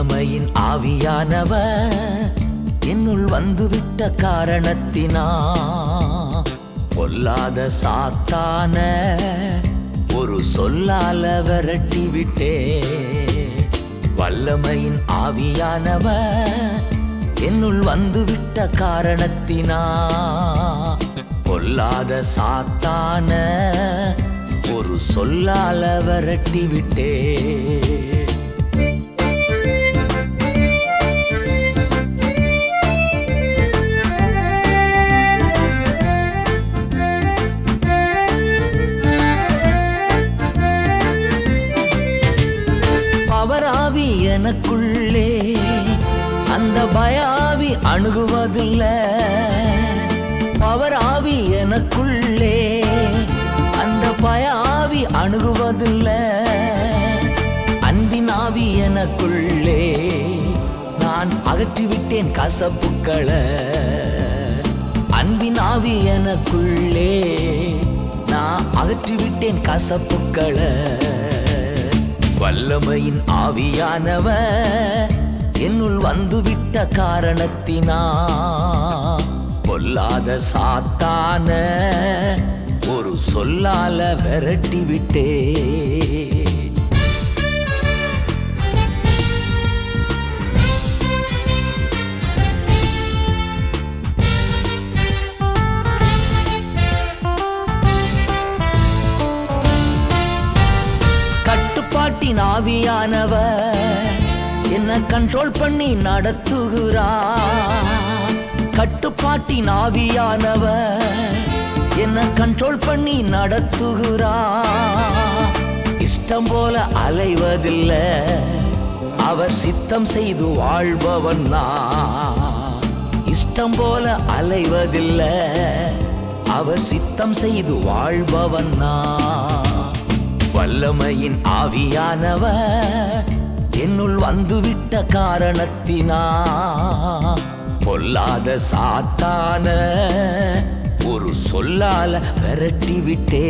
வல்லமையின் ஆவியானவர் என்னுள் வந்துவிட்ட காரணத்தினா பொல்லாத சாத்தான ஒரு சொல்லால விரட்டி விட்டே வல்லமையின் ஆவியானவர் என்னுள் வந்துவிட்ட காரணத்தினா பொல்லாத சாத்தான ஒரு சொல்லால விரட்டி விட்டே பவராவி எனக்குள்ளே அந்த பயாவி அணுகுவதில்ல பவராவி எனக்குள்ளே அந்த பயாவி அணுகுவதில்ல அன்பின் ஆவி எனக்குள்ளே நான் அகற்றிவிட்டேன் கசப்புக்களை அன்பின் ஆவி எனக்குள்ளே நான் அகற்றிவிட்டேன் கசப்புக்களை வல்லமையின் ஆவியானவர் என்னுள் வந்துவிட்ட காரணத்தினா பொல்லாத சாத்தான ஒரு சொல்லால விரட்டி விட்டே கட்டுப்பாட்டின் ஆவியானவர் என்ன கண்ட்ரோல் பண்ணி நடத்துகிறா கட்டுப்பாட்டின் ஆவியானவர் என்ன கண்ட்ரோல் பண்ணி நடத்துகிறா இஷ்டம் போல அலைவதில்லை அவர் சித்தம் செய்து வாழ்பவன் நான் இஷ்டம் போல அலைவதில்லை அவர் சித்தம் செய்து வாழ்பவன் நான் வல்லமையின் ஆவியானவர் என்னுள் வந்துவிட்ட காரணத்தினா பொல்லாத சாத்தான ஒரு சொல்லால விரட்டி விட்டே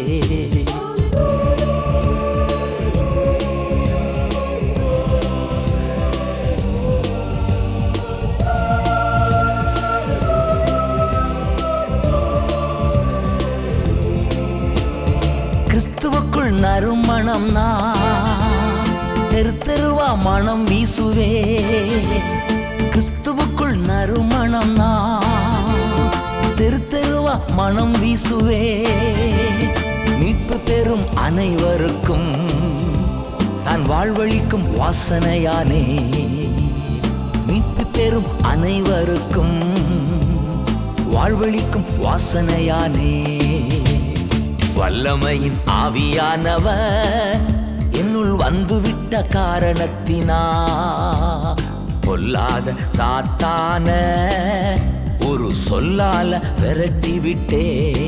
கிறிஸ்துவுக்குள் நறுமணம் நான் தெரு தெருவா மனம் வீசுவே கிறிஸ்துவுக்குள் நறுமணம் நான் தெரு தெருவா மனம் வீசுவே மீட்பு பெறும் அனைவருக்கும் தான் வாழ்வழிக்கும் வாசனையானே மீட்பு பெறும் அனைவருக்கும் வாழ்வழிக்கும் வாசனையானே வல்லமையின் ஆவியானவர் என்னுள் வந்துவிட்ட காரணத்தினா பொல்லாத சாத்தான ஒரு சொல்லால விரட்டி விட்டே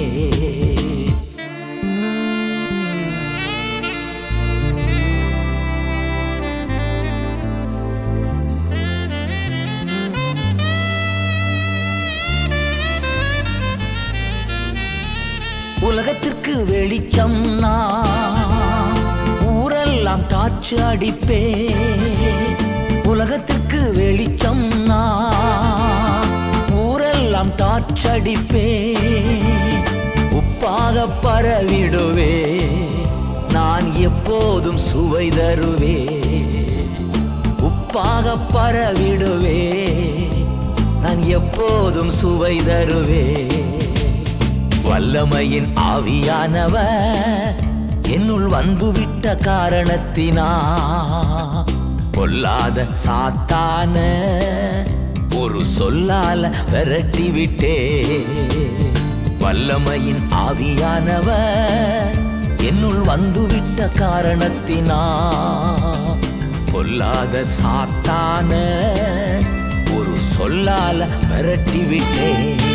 உலகத்திற்கு வெளிச்சம் நான் ஊரெல்லாம் டார்ச் அடிப்பே உலகத்திற்கு வெளிச்சம் நான் ஊரெல்லாம் டார்ச் அடிப்பே உப்பாக பரவிடுவே நான் எப்போதும் சுவை தருவே உப்பாக பரவிடுவே நான் எப்போதும் சுவை தருவே வல்லமையின் ஆவியானவர் என்னுள் வந்துவிட்ட காரணத்தினா பொல்லாத சாத்தான ஒரு சொல்லால விரட்டி விட்டே வல்லமையின் ஆவியானவர் என்னுள் வந்துவிட்ட காரணத்தினா பொல்லாத சாத்தான ஒரு சொல்லால விரட்டி விட்டே